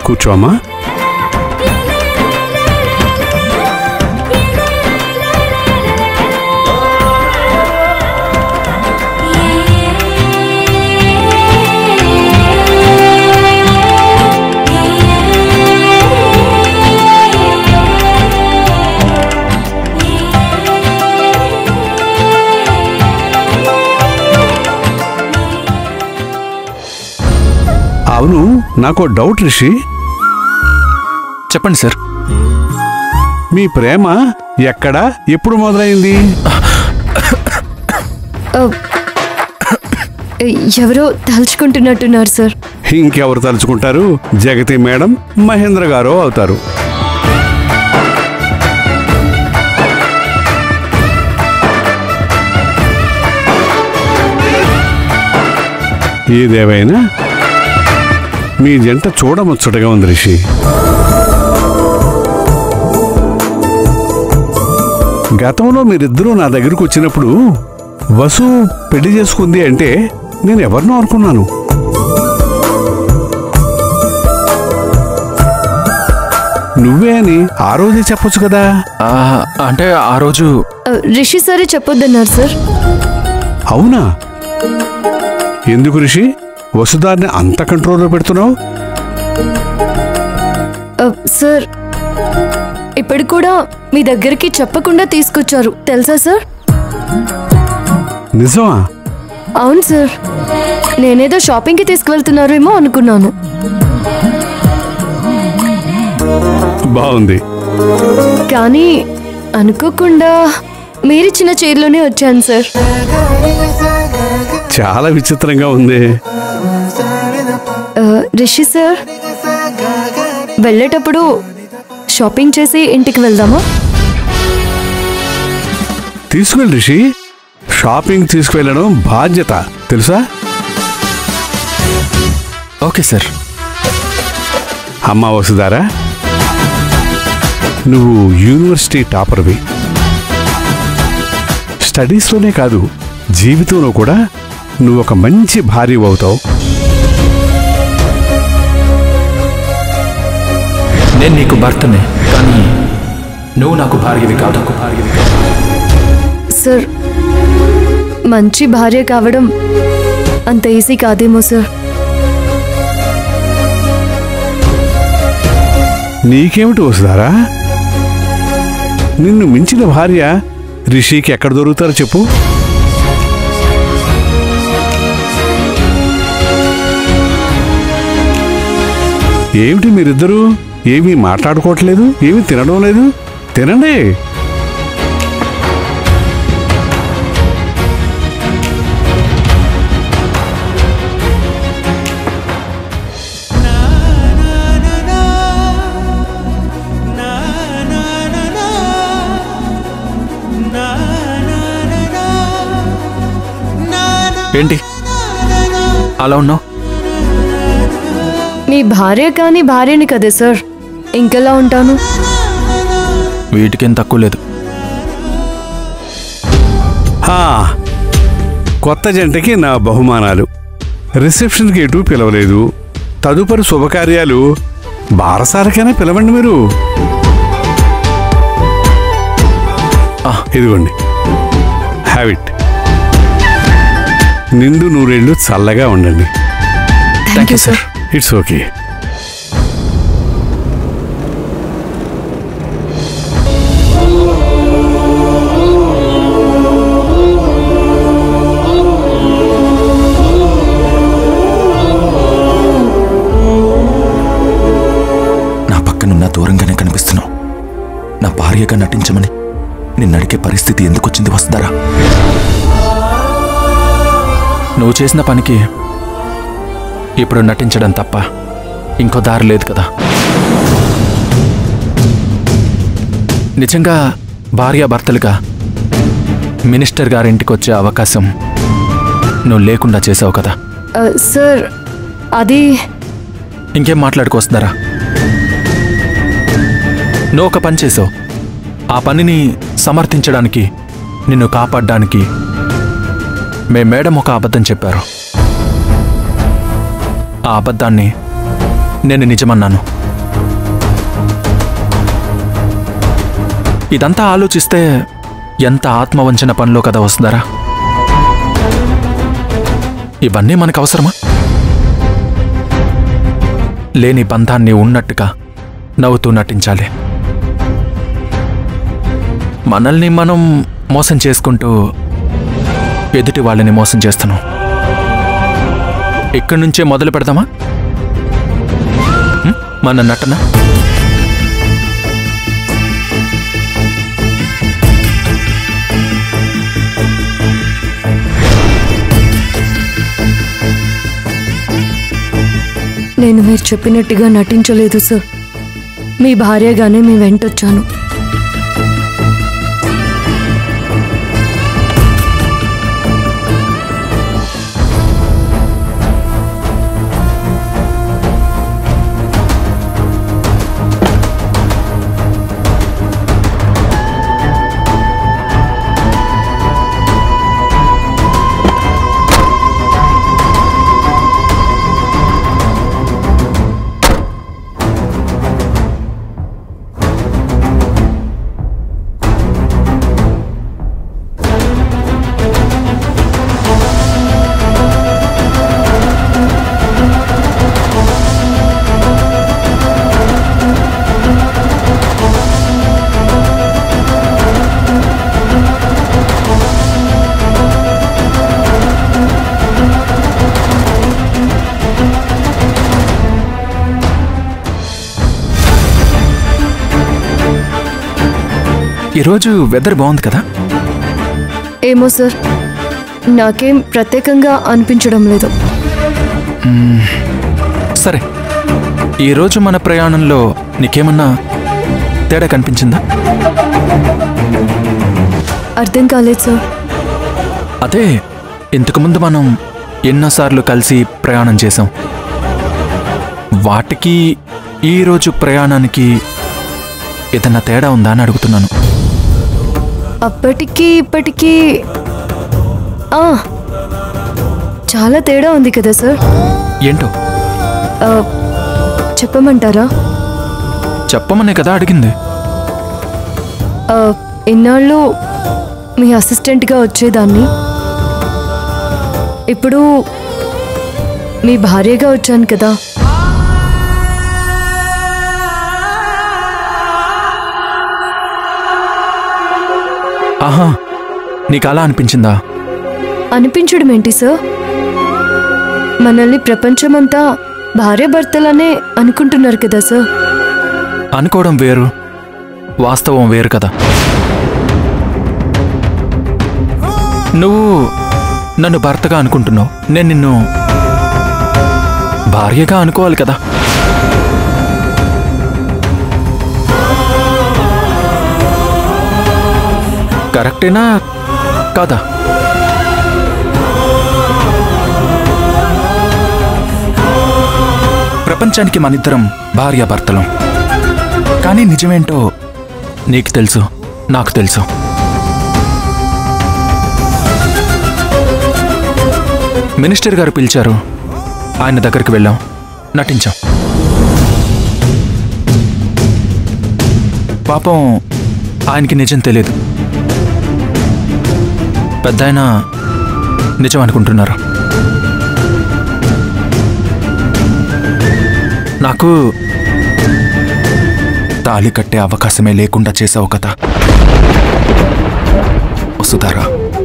కూర్చో అమ్మా అవును నాకు డౌట్ రిషి చెప్పండి సార్ మీ ప్రేమ ఎక్కడ ఎప్పుడు మొదలైంది ఆ, ఎవరో తలుచుకుంటున్నట్టున్నారు సార్ ఇంకెవరు తలుచుకుంటారు జగతి మేడం మహేంద్ర గారు అవుతారు ఏదేవైనా మీ జంట చూడముచ్చటగా ఉంది రిషి గతంలో మీరిద్దరూ నా దగ్గరకు వచ్చినప్పుడు వసు పెళ్లి చేసుకుంది అంటే నేను ఎవరినో అనుకున్నాను నువ్వే అని ఆ రోజే చెప్పొచ్చు కదా ఆ, అంటే ఆ రోజు ఆ, రిషి సరే చెప్పొద్దన్నారు సార్ అవునా ఎందుకు రిషి వసుదాన్ని అంత కంట్రోల్లో పెడుతున్నావు ఆ, సార్ ఇప్పుడు కూడా మీ దగ్గరికి చెప్పకుండా తీసుకొచ్చారు తెలుసా సార్ నిజమా అవును సార్ నేనేదో షాపింగ్కి తీసుకువెళ్తున్నారేమో అనుకున్నాను బాగుంది కానీ అనుకోకుండా మీరిచ్చిన చైర్లోనే వచ్చాను సార్ చాలా విచిత్రంగా ఉంది ఆ, రిషి సార్ వెళ్ళేటప్పుడు షాపింగ్ చేసి ఇంటికి వెళ్దామా తీసుకెళ్ళి రిషి షాపింగ్ తీసుకువెళ్ళడం బాధ్యత తెలుసా ఓకే సార్ అమ్మా వసుదారా నువ్వు యూనివర్సిటీ టాపర్వి స్టడీస్లోనే కాదు జీవితంలో కూడా నువ్వు ఒక మంచి భార్య అవుతావు నేను నీకు భర్తనే కానీ నువ్వు నాకు భార్యవి కాదు భార్యవి కాదు సార్ మంచి భార్య కావడం అంత ఈజీ కాదేమో సార్ నీకేమిటి వసుదారా నిన్ను మించిన భార్య రిషికి ఎక్కడ దొరుకుతారో చెప్పు ఏమిటి మీరిద్దరూ ఏమీ మాట్లాడుకోవట్లేదు ఏమీ తినడం లేదు తినండి ఏంటి అలా ఉన్నావు మీ భార్య కానీ భార్యని కదే సార్ ఇంకెలా ఉంటాను వీటికేం తక్కువ లేదు హా, కొత్త జంటకి నా బహుమానాలు రిసెప్షన్కి ఎటు పిలవలేదు తదుపరి శుభకార్యాలు బారసాలకైనా పిలవండి మీరు ఆ, ఇదిగోండి హ్యావ్ ఇట్ నిండు నూరేళ్ళు చల్లగా ఉండండి thank you sir it's okay నా పక్కనున్న దూరంగానే కనిపిస్తున్నావు నా భార్యగా నటించమని నిన్ను అడిగే పరిస్థితి ఎందుకు వచ్చింది వస్తారా నువ్వు చేసిన పనికి ఇప్పుడు నటించడం తప్ప ఇంకో దారి లేదు కదా నిజంగా భార్యాభర్తలుగా మినిస్టర్ గారింటికి వచ్చే అవకాశం నువ్వు లేకుండా చేసావు కదా ఆ, సార్ అది ఇంకేం మాట్లాడుకొస్తున్నారా నువ్వు ఒక పని చేసావు ఆ పనిని సమర్థించడానికి నిన్ను కాపాడడానికి మే మేడం ఒక అబద్ధం చెప్పారు ఆ అబద్ధాన్ని నేను నిజమన్నాను ఇదంతా ఆలోచిస్తే ఎంత ఆత్మవంచన పనిలో కదా వస్తుందరా ఇవన్నీ మనకు అవసరమా లేని బంధాన్ని ఉన్నట్టుగా నవ్వుతూ నటించాలి మనల్ని మనం మోసం చేసుకుంటూ ఎదుటి వాళ్ళని మోసం చేస్తున్నాం ఇక్కడి నుంచే మొదలు పెడదామా హ్మ్? మన నటన నేను మీరు చెప్పినట్టుగా నటించలేదు సార్ మీ భార్యగానే మీ వెంటొచ్చాను ఈరోజు వెదర్ బాగుంది కదా ఏమో సార్ నాకేం ప్రత్యేకంగా అనిపించడం లేదు సరే ఈరోజు మన ప్రయాణంలో నీకేమన్నా తేడా కనిపించిందా అర్థం కాలేదు సార్ అదే ఇంతకుముందు మనం ఎన్నోసార్లు కలిసి ప్రయాణం చేసాం వాటికి ఈరోజు ప్రయాణానికి ఏదన్నా తేడా ఉందా అని అడుగుతున్నాను అప్పటికి ఇప్పటికీ ఆ, చాలా తేడా ఉంది కదా సార్ ఏంటో ఆ, చెప్పమంటారా చెప్పమనే కదా అడిగింది ఆ, ఇన్నాళ్ళు మీ అసిస్టెంట్గా వచ్చేదాన్ని ఇప్పుడు మీ భార్యగా వచ్చాను కదా ఆహా నీకు అలా అనిపించిందా అనిపించడం ఏంటి సార్ మనల్ని ప్రపంచమంతా భార్యాభర్తలనే అనుకుంటున్నారు కదా సార్ అనుకోవడం వేరు వాస్తవం వేరు కదా నువ్వు నన్ను భర్తగా అనుకుంటున్నావు నేను నిన్ను భార్యగా అనుకోవాలి కదా కరెక్టేనా కాదా ప్రపంచానికి మనిద్దరం భార్యాభర్తలం కానీ నిజమేంటో నీకు తెలుసు నాకు తెలుసు మినిస్టర్ గారు పిలిచారు ఆయన దగ్గరికి వెళ్ళాం నటించాం పాపం ఆయనకి నిజం తెలియదు పెద్ద ఆయన నిజం అనుకుంటున్నారు నాకు తాళి కట్టే అవకాశమే లేకుండా చేసావు కదా వసుధారా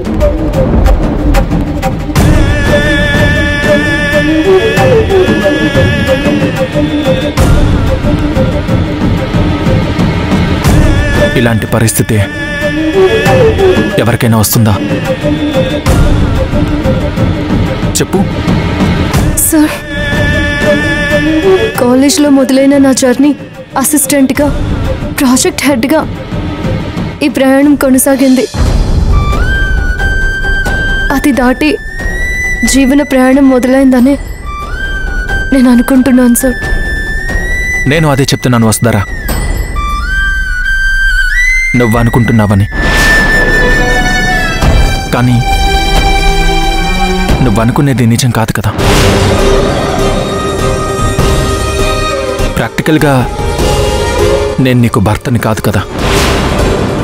ఇలాంటి పరిస్థితి ఎవరికైనా వస్తుందా చెప్పు సార్ కాలేజ్లో మొదలైన నా జర్నీ అసిస్టెంట్గా ప్రాజెక్ట్ హెడ్గా ఈ ప్రయాణం కొనసాగింది అది దాటి జీవన ప్రయాణం మొదలైందని నేను అనుకుంటున్నాను సార్ నేను అదే చెప్తున్నాను వసుధారా నువ్వు అనుకుంటున్నావని కానీ నువ్వు అనుకునేది నిజం కాదు కదా ప్రాక్టికల్గా నేను నీకు భర్తని కాదు కదా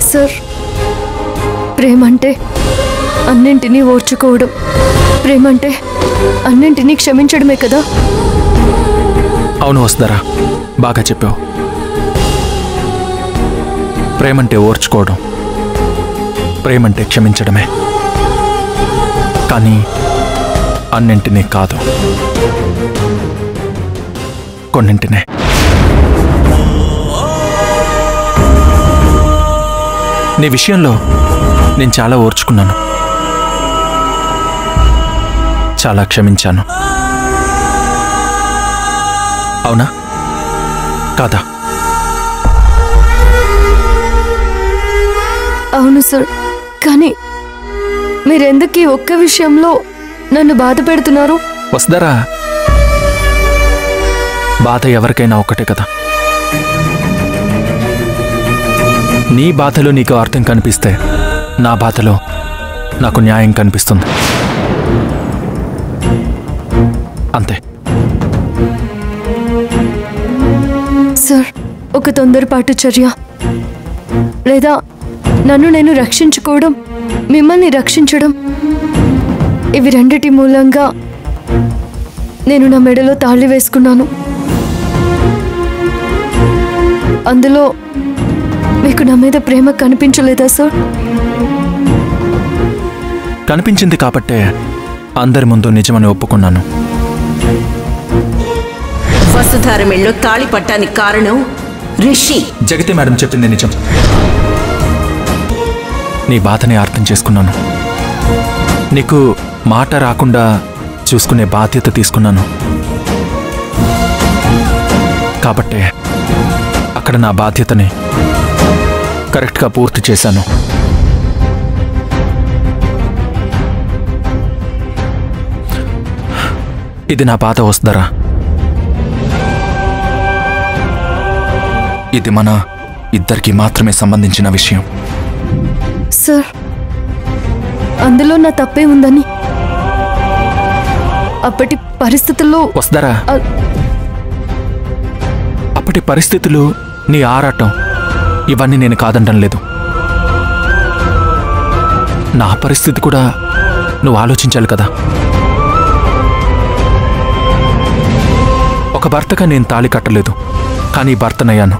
సార్ ప్రేమంటే అన్నింటినీ ఓర్చుకోవడం ప్రేమంటే అన్నింటినీ క్షమించడమే కదా అవును వస్తారా బాగా చెప్పావు ప్రేమంటే ఓర్చుకోవడం ప్రేమంటే క్షమించడమే కానీ అన్నింటినీ కాదు కొన్నింటినే నీ విషయంలో నేను చాలా ఓర్చుకున్నాను చాలా క్షమించాను అవునా కాదా అవును సార్ కానీ మీరెందుకు ఈ ఒక్క విషయంలో నన్ను బాధ పెడుతున్నారు వస్తారా బాధ ఎవరికైనా ఒక్కటే కదా నీ బాధలో నీకు అర్థం కనిపిస్తే నా బాధలో నాకు న్యాయం కనిపిస్తుంది అంతే సార్ ఒక తొందరపాటు చర్య లేదా నన్ను నేను రక్షించుకోవడం మిమ్మల్ని రక్షించడం ఇవి రెండిటి మూలంగా నేను నా మెడలో తాళి వేసుకున్నాను అందులో మీకు నా మీద ప్రేమ కనిపించలేదా సార్ కనిపించింది కాబట్టే అందరి ముందు నిజమని ఒప్పుకున్నాను వసుధార మెళ్ళో తాళి పట్టానికి కారణం రిషి జగతి మేడం చెప్పింది నిజం నీ బాధని అర్థం చేసుకున్నాను నీకు మాట రాకుండా చూసుకునే బాధ్యత తీసుకున్నాను కాబట్టే అక్కడ నా బాధ్యతని కరెక్ట్గా పూర్తి చేశాను ఇది నా బాధ వస్తుందరా ఇది మన ఇద్దరికి మాత్రమే సంబంధించిన విషయం సార్ అందులో నా తప్పే ఉందని అప్పటి పరిస్థితుల్లో వస్తారా అ- అప్పటి పరిస్థితులు నీ ఆరాటం ఇవన్నీ నేను కాదంటం లేదు నా పరిస్థితి కూడా నువ్వు ఆలోచించాలి కదా ఒక భర్తగా నేను తాళి కట్టలేదు కానీ భర్తనయ్యాను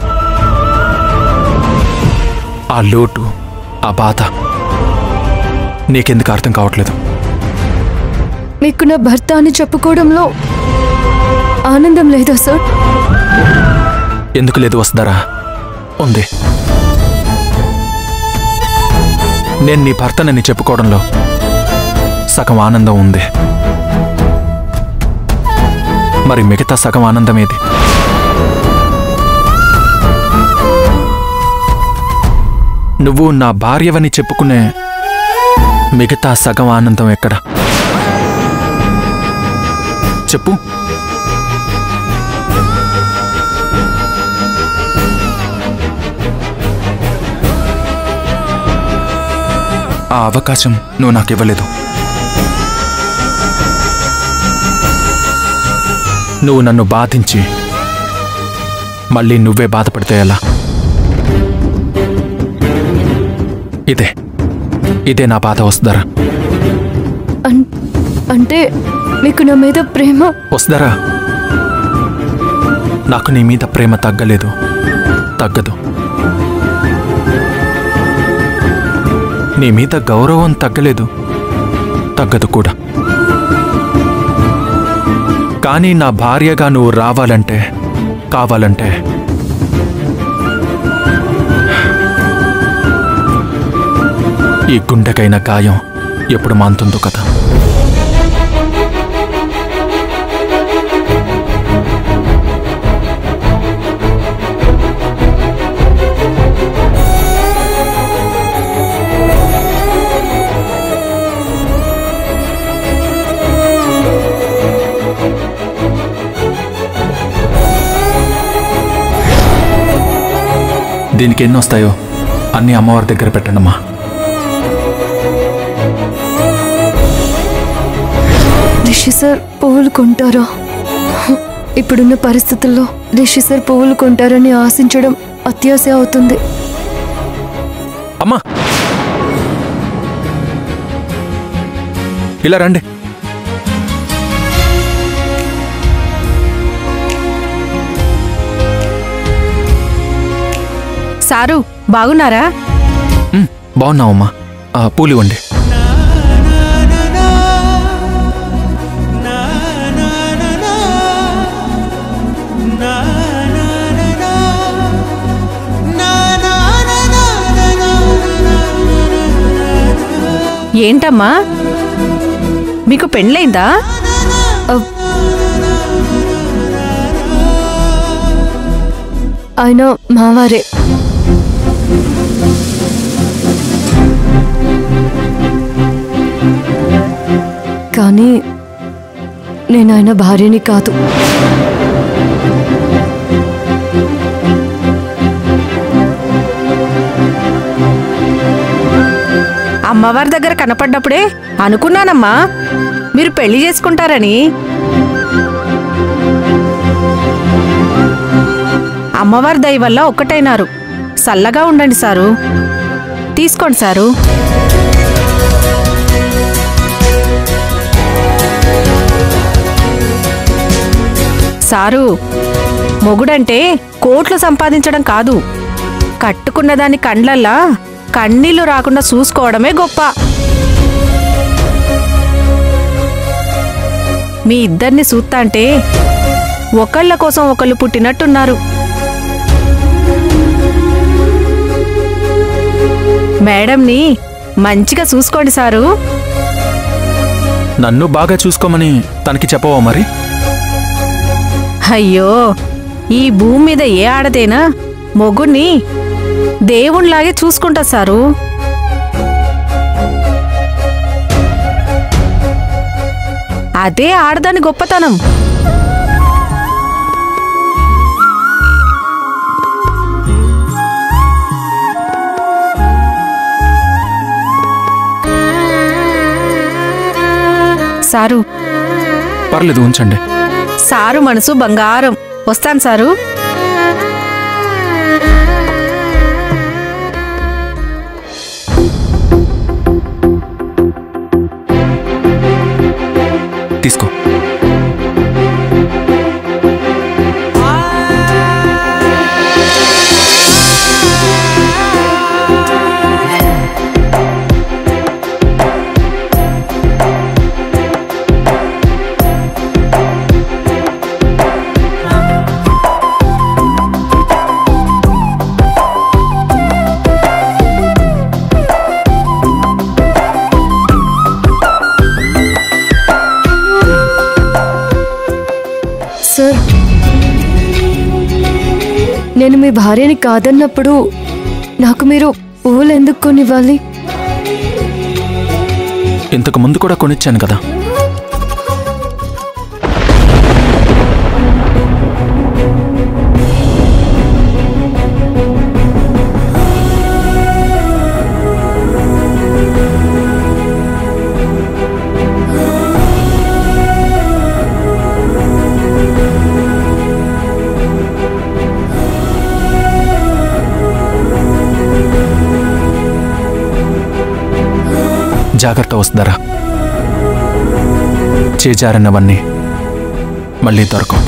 ఆ లోటు ఆ బాధ నీకెందుకు అర్థం కావట్లేదు మీకు నా భర్త అని చెప్పుకోవడంలో ఆనందం లేదా సార్ ఎందుకు లేదు వస్తారా ఉంది నేను నీ భర్తనని చెప్పుకోవడంలో సగం ఆనందం ఉంది మరి మిగతా సగం ఆనందం ఏది నువ్వు నా భార్యవని చెప్పుకునే మిగతా సగం ఆనందం ఎక్కడ చెప్పు ఆ అవకాశం నువ్వు నాకు ఇవ్వలేదు నువ్వు నన్ను బాధించి మళ్ళీ నువ్వే బాధపడితే ఎలా ఇదే ఇదే నా బాధ వస్తుందరా అన్- అంటే మీకు నా మీద ప్రేమ వస్తుందరా నాకు నీ మీద ప్రేమ తగ్గలేదు తగ్గదు నీ మీద గౌరవం తగ్గలేదు తగ్గదు కూడా కానీ నా భార్యగా నువ్వు రావాలంటే కావాలంటే ఈ గుండెకైన గాయం ఎప్పుడు మాంతుందో కదా దీనికి ఎన్ని వస్తాయో అన్నీ అమ్మవారి దగ్గర పెట్టండమ్మా రిషి సార్ పువ్వులు కొంటారా ఇప్పుడున్న పరిస్థితుల్లో రిషి సార్ పువ్వులు కొంటారని ఆశించడం అత్యాశ అవుతుంది అమ్మా ఇలా రండి సారు బాగున్నారా ఉమ్, బాగున్నావమ్మా ఆ, పూలు ఇవ్వండి ఏంటమ్మా మీకు పెళ్ళైందా ఆయన మావారే కానీ నేను ఆయన భార్యని కాదు అమ్మవారి దగ్గర కనపడ్డప్పుడే అనుకున్నానమ్మా మీరు పెళ్లి చేసుకుంటారని అమ్మవారి దయ వల్ల ఒక్కటైనారు చల్లగా ఉండండి సారు తీసుకోండి సారు సారు మొగుడంటే కోట్లు సంపాదించడం కాదు కట్టుకున్న దాని కండ్లల్లా కన్నీళ్లు రాకుండా చూసుకోవడమే గొప్ప మీ ఇద్దరిని చూస్తాంటే ఒకళ్ళ కోసం ఒకళ్ళు పుట్టినట్టున్నారు మేడంని మంచిగా చూసుకోండి సారు నన్ను బాగా చూసుకోమని తనకి చెప్పవా మరి అయ్యో ఈ భూమి మీద ఏ ఆడదైనా మొగుణ్ణి దేవుణ్లాగే చూసుకుంటా సారు అదే ఆడదాని గొప్పతనం సారు పర్లేదు ఉంచండి సారు మనసు బంగారం వస్తాను సారు తీసుకో సార్ నేను మీ భార్యని కాదన్నప్పుడు నాకు మీరు పువ్వులు ఎందుకు కొనివ్వాలి ఇంతకు ముందు కూడా కొనిచ్చాను కదా జాగ్రత్త వస్తారా చేజారినవన్నీ మళ్ళీ దొరకవు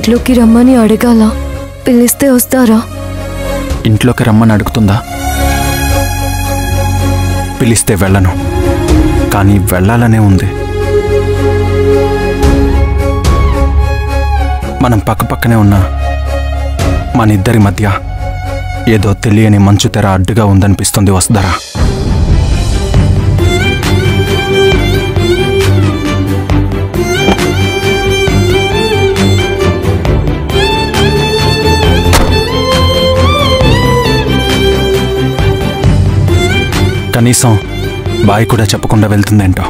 ఇంట్లోకి రమ్మని అడగాల పిలిస్తే వస్తారా ఇంట్లోకి రమ్మని అడుగుతుందా పిలిస్తే వెళ్ళను కానీ వెళ్ళాలనే ఉంది మనం పక్కపక్కనే ఉన్నా మన ఇద్దరి మధ్య ఏదో తెలియని మంచు తెర అడ్డుగా ఉందనిపిస్తుంది వసుధరా కనీసం బాయ్ కూడా చెప్పకుండా వెళ్తుందేంటో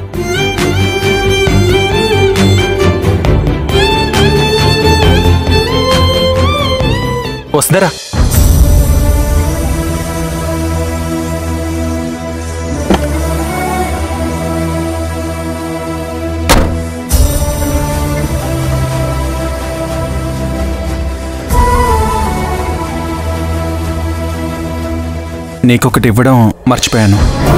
వస్తుందరా నీకొకటి ఇవ్వడం మర్చిపోయాను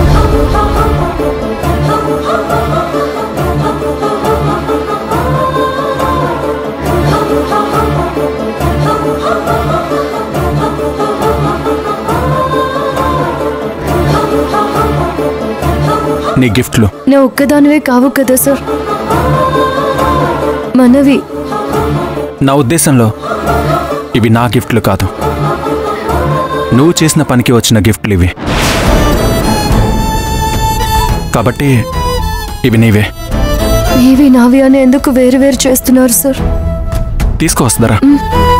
నీ గిఫ్ట్లు నా ఒక్కదానివే కావు కదా సార్ మనవి నా ఉద్దేశంలో ఇవి నా గిఫ్ట్లు కాదు నువ్వు చేసిన పనికి వచ్చిన గిఫ్ట్లు ఇవి కాబట్టి ఇవి నీవే ఏవి నావి అని ఎందుకు వేరు వేరు చేస్తున్నారు సార్ తీసుకువస్తారా మ్,